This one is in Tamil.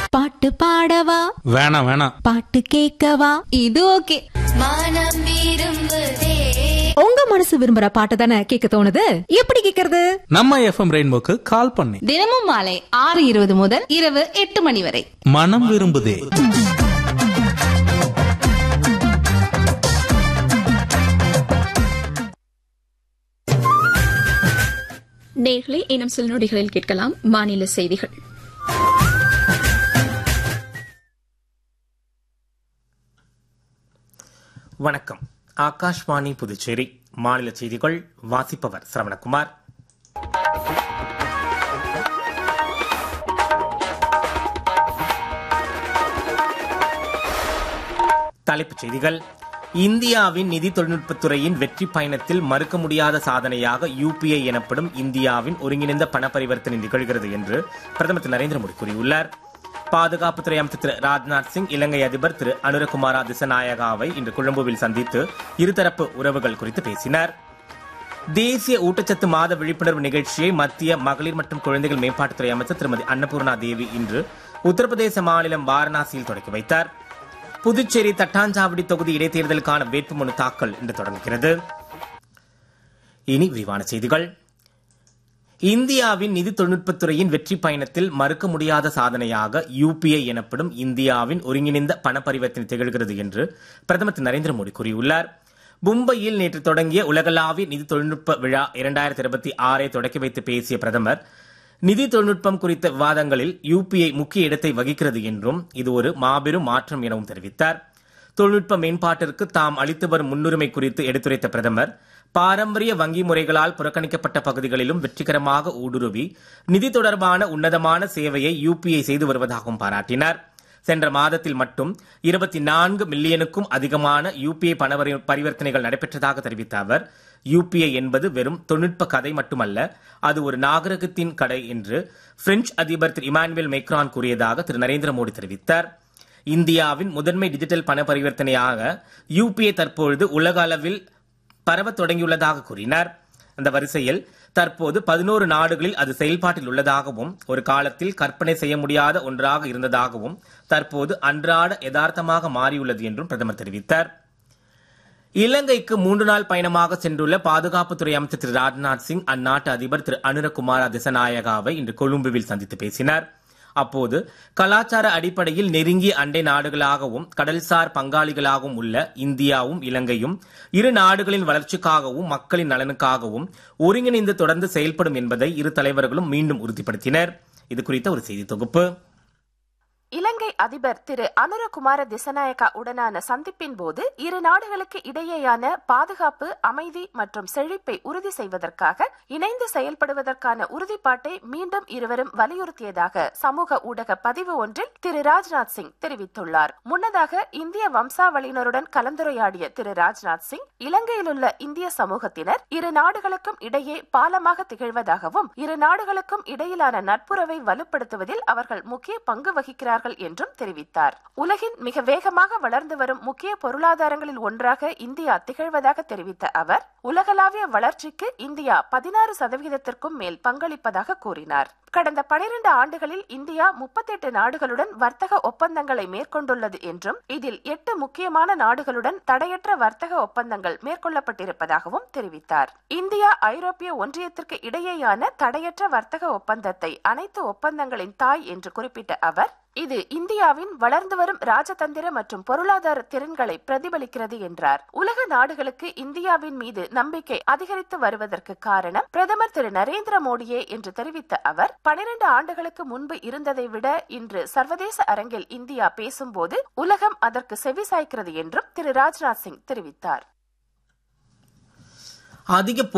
பாட்டு பாடவா வேணாம் வேணாம் பாட்டு கேட்கவா இது ஓகே மனம் விரும்புதே உங்க மனசு விரும்புற பாட்டு தானே கேட்க தோணுது எப்படி கேக்குறது நம்ம எஃப்எம் ரெயின்போக்கு கால் பண்ணி தினமும் மாலை ஆறு இருபது முதல் இரவு எட்டு மணி வரை மனம் விரும்புதே நேர்களை இன்னும் சில நொடிகளில் கேட்கலாம் மாநில செய்திகள் வணக்கம் ஆகாஷ்வாணி புதுச்சேரி மாநில செய்திகள் வாசிப்பவர் சரவணகுமார் தலைப்புச் செய்திகள் இந்தியாவின் நிதி தொழில்நுட்பத்துறையின் வெற்றி பயணத்தில் மறுக்க முடியாத சாதனையாக யுபிஐ எனப்படும் இந்தியாவின் ஒருங்கிணைந்த பண பரிவர்த்தனை நிகழ்கிறது என்று பிரதமர் திரு நரேந்திர மோடி கூறியுள்ளார் பாதுகாப்புத்துறை அமைச்சர் திரு ராஜ்நாத் சிங் இலங்கை அதிபர் திரு அனுரகுமாரா திசநாயகாவை இன்று கொழும்புவில் சந்தித்து இருதரப்பு உறவுகள் குறித்து பேசினார் தேசிய ஊட்டச்சத்து மாத விழிப்புணர்வு நிகழ்ச்சியை மத்திய மகளிர் மற்றும் குழந்தைகள் மேம்பாட்டுத்துறை அமைச்சர் திருமதி அன்னபூர்ணா தேவி இன்று உத்தரப்பிரதேச மாநிலம் வாரணாசியில் தொடங்கி வைத்தார் புதுச்சேரி தட்டாஞ்சாவடி தொகுதி இடைத்தேர்தலுக்கான வேட்புமனு தாக்கல் இன்று தொடங்குகிறது இனி விரிவான செய்திகள் இந்தியாவின் நிதி தொழில்நுட்பத்துறையின் வெற்றி பயணத்தில் மறுக்க முடியாத சாதனையாக யுபிஐ எனப்படும் இந்தியாவின் ஒருங்கிணைந்த பண பரிவர்த்தனை திகழ்கிறது என்று பிரதமர் திரு நரேந்திர மோடி கூறியுள்ளார் மும்பையில் நேற்று தொடங்கிய உலகளாவிய நிதி தொழில்நுட்ப விழா இரண்டாயிரத்தி இருபத்தி ஆறை தொடக்கி வைத்து பேசிய பிரதமர் நிதி தொழில்நுட்பம் குறித்த விவாதங்களில் யுபிஐ முக்கிய இடத்தை வகிக்கிறது என்றும் இது ஒரு மாபெரும் மாற்றம் எனவும் தெரிவித்தார் தொழில்நுட்ப மேம்பாட்டிற்கு தாம் அளித்து வரும் முன்னுரிமை குறித்து எடுத்துரைத்த பிரதமர் பாரம்பரிய வங்கி முறைகளால் புறக்கணிக்கப்பட்ட பகுதிகளிலும் வெற்றிகரமாக ஊடுருவி நிதி தொடர்பான உன்னதமான சேவையை யுபிஐ செய்து வருவதாகவும் பாராட்டினார் சென்ற மாதத்தில் மட்டும் இருபத்தி நான்கு மில்லியனுக்கும் அதிகமான யுபிஐ பண பரி- பரிவர்த்தனைகள் நடைபெற்றதாக தெரிவித்த அவர் யுபிஐ என்பது வெறும் தொழில்நுட்ப கதை மட்டுமல்ல அது ஒரு நாகரிகத்தின் கடை என்று பிரெஞ்சு அதிபர் திரு இமானுவேல் மேக்ரான் கூறியதாக திரு நரேந்திர மோடி தெரிவித்தார் இந்தியாவின் முதன்மை டிஜிட்டல் பண பரிவர்த்தனையாக யுபிஐ தற்பொழுது உலக அளவில் பரவத் தொடங்கியுள்ளதாக கூறினார் அந்த வரிசையில் தற்போது பதினோரு நாடுகளில் அது செயல்பாட்டில் உள்ளதாகவும் ஒரு காலத்தில் கற்பனை செய்ய முடியாத ஒன்றாக இருந்ததாகவும் தற்போது அன்றாட யதார்த்தமாக மாறியுள்ளது என்றும் பிரதமர் தெரிவித்தார் இலங்கைக்கு மூன்று நாள் பயணமாக சென்றுள்ள பாதுகாப்புத்துறை அமைச்சர் திரு ராஜ்நாத் சிங் அந்நாட்டு அதிபர் திரு அனுரகுமார திசநாயகாவை இன்று கொழும்புவில் சந்தித்து பேசினார் அப்போது கலாச்சார அடிப்படையில் நெருங்கிய அண்டை நாடுகளாகவும் கடல்சார் பங்காளிகளாகவும் உள்ள இந்தியாவும் இலங்கையும் இரு நாடுகளின் வளர்ச்சிக்காகவும் மக்களின் நலனுக்காகவும் ஒருங்கிணைந்து தொடர்ந்து செயல்படும் என்பதை இரு தலைவர்களும் மீண்டும் உறுதிப்படுத்தினர் இது குறித்த ஒரு செய்தி தொகுப்பு இலங்கை அதிபர் திரு அனுரகுமார திசநாயக்கா உடனான சந்திப்பின் போது இரு நாடுகளுக்கு இடையேயான பாதுகாப்பு அமைதி மற்றும் செழிப்பை உறுதி செய்வதற்காக இணைந்து செயல்படுவதற்கான உறுதிப்பாட்டை மீண்டும் இருவரும் வலியுறுத்தியதாக சமூக ஊடக பதிவு ஒன்றில் திரு ராஜ்நாத் சிங் தெரிவித்துள்ளார் முன்னதாக இந்திய வம்சாவளியினருடன் கலந்துரையாடிய திரு ராஜ்நாத் சிங் இலங்கையிலுள்ள இந்திய சமூகத்தினர் இரு நாடுகளுக்கும் இடையே பாலமாக திகழ்வதாகவும் இரு நாடுகளுக்கும் இடையிலான நட்புறவை வலுப்படுத்துவதில் அவர்கள் முக்கிய பங்கு வகிக்கிறார்கள் என்றும் தெரிவித்தார் உலகின் மிக வேகமாக வளர்ந்து வரும் முக்கிய பொருளாதாரங்களில் ஒன்றாக இந்தியா திகழ்வதாக தெரிவித்த அவர் உலகளாவிய வளர்ச்சிக்கு இந்தியா பதினாறு சதவிகிதத்திற்கும் மேல் பங்களிப்பதாக கூறினார் கடந்த பனிரெண்டு ஆண்டுகளில் இந்தியா முப்பத்தெட்டு நாடுகளுடன் வர்த்தக ஒப்பந்தங்களை மேற்கொண்டுள்ளது என்றும் இதில் எட்டு முக்கியமான நாடுகளுடன் தடையற்ற வர்த்தக ஒப்பந்தங்கள் மேற்கொள்ளப்பட்டிருப்பதாகவும் தெரிவித்தார் இந்தியா ஐரோப்பிய ஒன்றியத்திற்கு இடையேயான தடையற்ற வர்த்தக ஒப்பந்தத்தை அனைத்து ஒப்பந்தங்களின் தாய் என்று குறிப்பிட்ட அவர் இது இந்தியாவின் வளர்ந்து வரும் ராஜதந்திர மற்றும் பொருளாதார திறன்களை பிரதிபலிக்கிறது என்றார் உலக நாடுகளுக்கு இந்தியாவின் மீது நம்பிக்கை அதிகரித்து வருவதற்கு காரணம் பிரதமர் திரு நரேந்திர மோடியே என்று தெரிவித்த அவர் பனிரெண்டு ஆண்டுகளுக்கு முன்பு இருந்ததை விட இன்று சர்வதேச அரங்கில் இந்தியா பேசும்போது உலகம் அதற்கு செவிசாய்க்கிறது என்றும் திரு ராஜ்நாத் சிங் தெரிவித்தார் அதிக